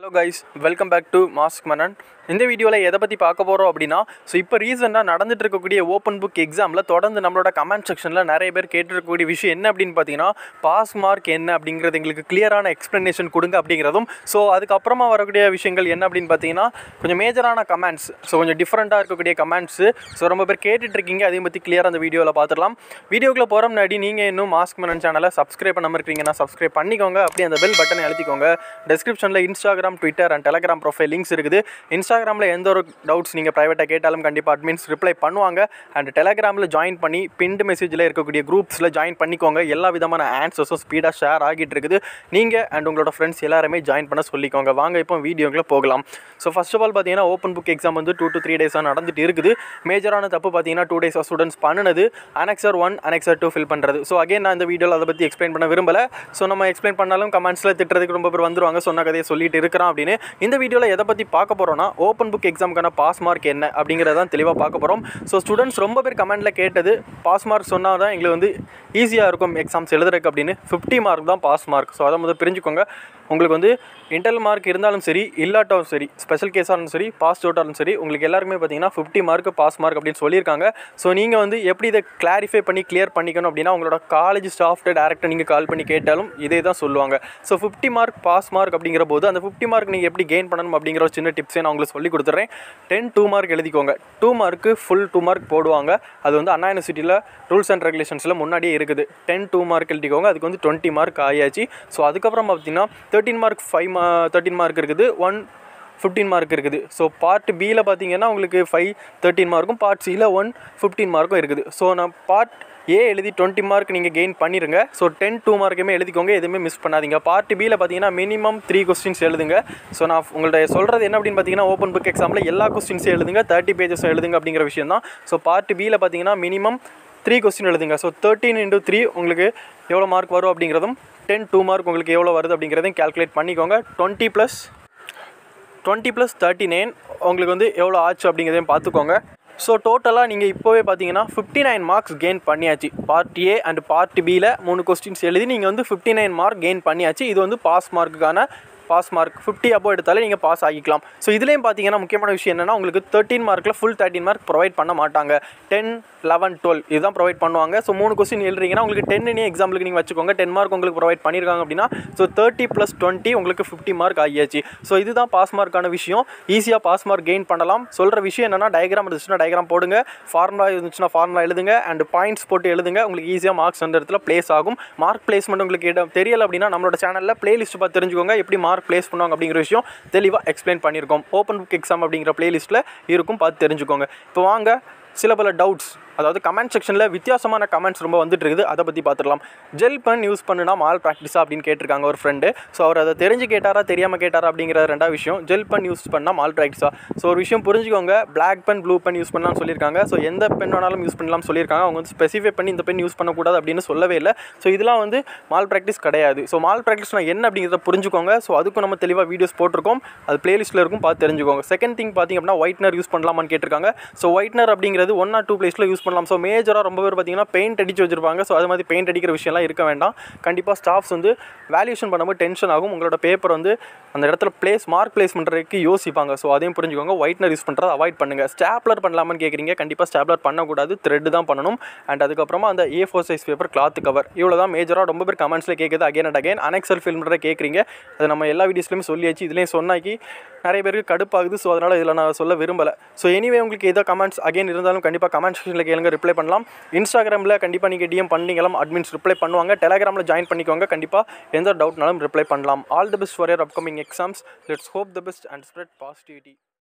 hello guys welcome back to மாஸ்க் மனன் இந்த வீடியோவில் எதை பற்றி பார்க்க போகிறோம் அப்படின்னா ஸோ இப்போ ரீசெண்டாக நடந்துட்டு இருக்கக்கூடிய ஓப்பன் புக் எக்ஸாமில் தொடர்ந்து நம்மளோட கமெண்ட் செக்ஷனில் நிறைய பேர் கேட்டிருக்கக்கூடிய விஷயம் என்ன அப்படின்னு பார்த்தீங்கன்னா பாஸ் மார்க் என்ன அப்படிங்கிறது எங்களுக்கு கிளியரான எக்ஸ்ப்ளனேஷன் கொடுங்க அப்படிங்கிறதும் ஸோ அதுக்கப்புறமா வரக்கூடிய விஷயங்கள் என்ன அப்படின்னு பார்த்தீங்கன்னா கொஞ்சம் மேஜரான கமெண்ட்ஸ் ஸோ கொஞ்சம் டிஃப்ரெண்ட்டாக இருக்கக்கூடிய கமெண்ட்ஸு ஸோ ரொம்ப பேர் கேட்டுட்டு இருக்கீங்க அதையும் பற்றி கிளியராக அந்த வீடியோவில் பார்த்துடலாம் வீடியோக்குள்ளே போகிற முன்னாடி நீங்கள் இன்னும் மாஸ்க் மனன் சேனலை சப்ஸ்கிரைப் பண்ணாமல் இருக்கீங்கன்னா சப்ஸ்கிரைப் பண்ணிக்கோங்க அப்படியே அந்த பெல் பட்டனை அழுத்திக்கோங்க டிஸ்கிரிப்ஷனில் Instagram Twitter and Telegram profile links இருக்குது இன்ஸ்டாகிராமில் எந்த ஒரு டவுட்ஸ் நீங்கள் ப்ரைவேட்டாக கேட்டாலும் கண்டிப்பாக அட்மின்ஸ் ரிப்ளை பண்ணுவாங்க அண்ட் டெலகிராமில் ஜாயின் பண்ணி பின்டு மெசேஜில் இருக்கக்கூடிய குரூப்ஸில் ஜாயின் பண்ணிக்கோங்க எல்லா விதமான ஆன்சர்ஸும் ஸ்பீடாக ஷேர் ஆகிட்டு இருக்குது நீங்கள் அண்ட் உங்களோட ஃப்ரெண்ட்ஸ் எல்லாருமே ஜாயின் பண்ண சொல்லிக்கோங்க வாங்க இப்போ வீடியோக்குள்ளே போகலாம் ஸோ ஃபர்ஸ்ட் ஆஃப் ஆல் பார்த்தீங்கன்னா ஓப்பன் புக் எக்ஸாம் வந்து டூ டு த்ரீ டேஸாக நடந்துட்டு இருக்குது மேஜரான தப்பு பார்த்தீங்கன்னா டூ டேஸாக ஸ்டூடெண்ட்ஸ் பண்ணினது annexure one annexure two fill பண்ணுறது ஸோ அகைன் நான் இந்த வீடியோவில் அதை பற்றி எக்ஸ்பிளைன் பண்ண விரும்பலை ஸோ நம்ம எக்ஸ்பிளைன் பண்ணாலும் கமெண்ட்ஸில் திட்டுறதுக்கு ரொம்ப பேர் வந்துருவாங்க சொன்ன கதையை சொல்லிட்டு இருக்கிறான் அப்படின்னு இந்த வீடியோவில் எதை பற்றி பார்க்க போகிறோம்னா ஓப்பன் புக் எக்ஸாமுக்கான பாஸ் மார்க் என்ன அப்படிங்கிறத தான் தெளிவாக பார்க்க போகிறோம் ஸோ ஸ்டூடெண்ட்ஸ் ரொம்ப பேர் கமெண்ட்டில் கேட்டது பாஸ் மார்க் சொன்னால் தான் எங்களுக்கு வந்து ஈஸியாக இருக்கும் எக்ஸாம்ஸ் எழுதுறதுக்கு அப்படின்னு ஃபிஃப்டி மார்க் தான் பாஸ் மார்க் ஸோ அதை முதல் பிரிஞ்சுக்கோங்க உங்களுக்கு வந்து இன்டர்னல் மார்க் இருந்தாலும் சரி இல்லாட்டாலும் சரி ஸ்பெஷல் கேஸாக இருந்தாலும் சரி பாஸ் அவுட்டாலும் சரி உங்களுக்கு எல்லாருக்குமே பார்த்தீங்கன்னா ஃபிஃப்டி மார்க் பாஸ் மார்க் அப்படின்னு சொல்லியிருக்காங்க ஸோ நீங்கள் வந்து எப்படி இதை கிளாரிஃபை பண்ணி கிளியர் பண்ணிக்கணும் அப்படின்னா உங்களோட காலேஜ் ஸ்டாஃப் டேரக்டாக நீங்கள் கால் பண்ணி கேட்டாலும் இதே தான் சொல்லுவாங்க so fifty mark pass mark அப்படிங்கிற போது அந்த ஃபிஃப்டி மார்க் நீங்கள் எப்படி கெயின் பண்ணணும் அப்படிங்கிற ஒரு சின்ன டிப்ஸே நான் உங்களுக்கு சொல்லி கொடுத்துட்றேன் டென் டூ மார்க் எழுதிக்கோங்க டூ மார்க்கு ஃபுல் டூ மார்க் போடுவாங்க அது வந்து அண்ணா யூனிவர்சிட்டியில் ரூல்ஸ் அண்ட் ரெகுலேஷன்ஸில் முன்னாடியே இருக்குது டென் டூ மார்க் எழுதிக்கோங்க அதுக்கு வந்து டுவெண்ட்டி மார்க் ஆயாச்சு ஸோ அதுக்கப்புறம் பார்த்தீங்கன்னா தேர்ட்டின் மார்க் ஃபைவ் மா தேர்ட்டின் மார்க் இருக்குது ஒன் ஃபிஃப்டீன் மார்க் இருக்குது ஸோ பார்ட் பியில் பார்த்தீங்கன்னா உங்களுக்கு ஃபைவ் தேர்ட்டின் மார்க்கும் பார்ட் சியில் ஒன் ஃபிஃப்டீன் மார்க்கும் இருக்குது ஸோ நான் பார்ட் ஏ எழுதி டுவெண்ட்டி மார்க் நீங்கள் கெயின் பண்ணிடுங்க ஸோ டென் டூ மார்க்குமே எழுதிக்கோங்க எதுவுமே மிஸ் பண்ணாதீங்க பார்ட் பியில் பார்த்தீங்கன்னா மினிமம் த்ரீ கொஸ்டின்ஸ் எழுதுங்க ஸோ நான் உங்கள்ட்ட சொல்கிறது என்ன அப்படின்னு பார்த்தீங்கன்னா ஓப்பன் புக் எக்ஸாமில் எல்லா கொஸ்டின்ஸும் எழுதுங்க தேர்ட்டி பேஜஸ் எழுதுங்க அப்படிங்கிற விஷயம் தான் ஸோ பார்ட் பியில் பார்த்தீங்கன்னா மினிமம் த்ரீ கொஸ்டின் எழுதுங்க ஸோ தேர்ட்டின் இன்டூ த்ரீ உங்களுக்கு எவ்வளோ மார்க் வரும் அப்படிங்கிறதும் டென் டூ மார்க் உங்களுக்கு எவ்வளோ வருது அப்படிங்கிறதையும் கேல்குலேட் பண்ணிக்கோங்க twenty plus twenty plus thirty nine உங்களுக்கு வந்து எவ்வளோ ஆச்சு அப்படிங்கிறதையும் பார்த்துக்கோங்க ஸோ டோட்டலாக நீங்கள் இப்போவே பார்த்தீங்கன்னா ஃபிஃப்டி நைன் மார்க்ஸ் கெயின் பண்ணியாச்சு பார்ட் ஏ அண்ட் பார்ட் பியில் மூணு கொஸ்டின்ஸ் எழுதி நீங்கள் வந்து ஃபிஃப்டி நைன் மார்க் கெயின் பண்ணியாச்சு இது வந்து பாஸ் மார்க்குக்கான பாஸ் மார்க் ஃபிஃப்டி அபோ எடுத்தாலே நீங்கள் பாஸ் ஆகிக்கலாம் ஸோ இதுலேயும் பார்த்தீங்கன்னா முக்கியமான விஷயம் என்னென்னா உங்களுக்கு தேர்ட்டின் மார்க்கில் ஃபுல் தேர்ட்டின் மார்க் ப்ரொவைட் பண்ண மாட்டாங்க டென் லெவன் டுவெல் இதுதான் ப்ரொவைட் பண்ணுவாங்க ஸோ மூணு கொஸ்டின் எழுதுறீங்கன்னா உங்களுக்கு டென்னு எக்ஸாம்பிளுக்கு நீங்கள் வச்சுக்கோங்க டென் மார்க் உங்களுக்கு ப்ரொவைட் பண்ணியிருக்காங்க அப்படின்னா ஸோ தேர்ட்டி ப்ளஸ் டுவெண்ட்டி உங்களுக்கு ஃபிஃப்டி மார்க் ஆகியாச்சு ஸோ இதுதான் பாஸ் மார்க்கான விஷயம் ஈஸியாக பாஸ் மார்க் கெயின் பண்ணலாம் சொல்கிற விஷயம் என்னென்னா டயக்ராம் இருந்துச்சுன்னா டயக்ராம் போடுங்க ஃபார்முலா இருந்துச்சுன்னா ஃபார்முலா எழுதுங்க அண்ட் பாயிண்ட்ஸ் போட்டு எழுதுங்க உங்களுக்கு ஈஸியாக மார்க்ஸ் அந்த இடத்துல ப்ளேஸ் ஆகும் மார்க் பிளேஸ்மெண்ட் உங்களுக்கு இடம் தெரியல அப்படின்னா நம்மளோட சேனலில் பிளேலிஸ்ட் பார்த்து தெரிஞ்சுக்கோங்க எப்படி மார்க் ப்ளேஸ் பண்ணுவாங்க அப்படிங்கிற விஷயம் தெளிவாக எக்ஸ்பிளைன் பண்ணியிருக்கோம் ஓப்பன் புக் எக்ஸாம் அப்படிங்கிற பிளேலிஸ்ட்டில் இருக்கும் பார்த்து தெரிஞ்சுக்கோங்க இப்போ வாங்க சில பல டவுட்ஸ் அதாவது கமெண்ட் செக்ஷனில் வித்தியாசமான கமெண்ட்ஸ் ரொம்ப வந்துட்டு இருக்குது அதை பற்றி பார்த்துடலாம் ஜெல் பென் யூஸ் பண்ணுனா மால் ப்ராக்டிஸா அப்படின்னு கேட்டிருக்காங்க ஒரு ஃப்ரெண்டு ஸோ அவர் அதை தெரிஞ்சு கேட்டாரா தெரியாமல் கேட்டாரா அப்படிங்கிற ரெண்டாவது விஷயம் ஜெல் பென் யூஸ் பண்ணால் மால் ப்ராக்டிஸா ஸோ ஒரு விஷயம் புரிஞ்சுக்கோங்க black pen blue pen use பண்ணலாம்னு சொல்லியிருக்காங்க ஸோ எந்த பென் வேணாலும் யூஸ் பண்ணலாம் சொல்லியிருக்காங்க அவங்க வந்து ஸ்பெசிஃபை பண்ணி இந்த பென் யூஸ் பண்ணக்கூடாது அப்படின்னு சொல்லவே இல்லை ஸோ இதெல்லாம் வந்து மால் ப்ராக்டிஸ் கிடையாது ஸோ மால் ப்ராக்டிஸ்னால் என்ன அப்படிங்கிறத புரிஞ்சுக்கோங்க ஸோ அதுக்கும் நம்ம தெளிவாக வீடியோஸ் போட்டிருக்கோம் அது பிளேலிஸ்ட்டில் இருக்கும் பார்த்து தெரிஞ்சுக்கோங்க செகண்ட் திங் பார்த்திங்க அப்படின்னா ஒயிட்னர் யூஸ் பண்ணலாமான்னு கேட்டிருக்காங்க ஸோ ஒயிட்னர் அப்படிங்கிறது ஒன் ஆர் டூ பிளேஸில் யூஸ் பண்ணலாம் ஸோ மேஜராக ரொம்ப பேர் பார்த்தீங்கன்னா பெயிண்ட் அடிச்சு வச்சிருப்பாங்க ஸோ அது மாதிரி பெயிண்ட் அடிக்கிற விஷயம்லாம் இருக்க வேண்டாம் கண்டிப்பாக ஸ்டாஃப்ஸ் வந்து வேல்யூஷன் பண்ணும்போது டென்ஷன் ஆகும் உங்களோட பேப்பர் வந்து அந்த இடத்துல பிளேஸ் மார்க் பிளேஸ் பண்ணுறதுக்கு யோசிப்பாங்க ஸோ அதையும் புரிஞ்சுக்கோங்க ஒயிட்னர் யூஸ் பண்ணுறதை அவாய்ட் பண்ணுங்கள் ஸ்டாப்லர் பண்ணலாமான்னு கேட்குறீங்க கண்டிப்பாக ஸ்டாப்லர் பண்ணக்கூடாது த்ரெட் தான் பண்ணணும் அண்ட் அதுக்கப்புறமா அந்த A four size paper cloth cover இவ்வளோ தான் மேஜராக ரொம்ப பேர் கமெண்ட்ஸில் கேட்குது அகைன் அண்ட் அகைன் அனெக்சல் ஃபில்ம் கேட்குறீங்க அது நம்ம எல்லா வீடியோஸ்லையும் சொல்லியாச்சு இதுலேயும் சொன்னாக்கி நிறைய பேருக்கு கடுப்பாகுது ஸோ அதனால் இதில் நான் சொல்ல விரும்பலை ஸோ எனிவே உங்களுக்கு ஏதோ கமெண்ட்ஸ் அகைன் இருந்தாலும் கண்டிப்பாக கமெண்ட் செக்ஷனில் கேளுங்க ரிப்ளை பண்ணலாம் இன்ஸ்டாகிராமில் கண்டிப்பாக நீங்கள் டிஎம் பண்ணிங்களாம் அட்மின்ஸ் ரிப்ளை பண்ணுவாங்க டெலிகிராமில் ஜாயின் பண்ணிக்கோங்க கண்டிப்பாக எந்த டவுட்னாலும் ரிப்ளை பண்ணலாம் all the best for your upcoming exams let's hope the best and spread positivity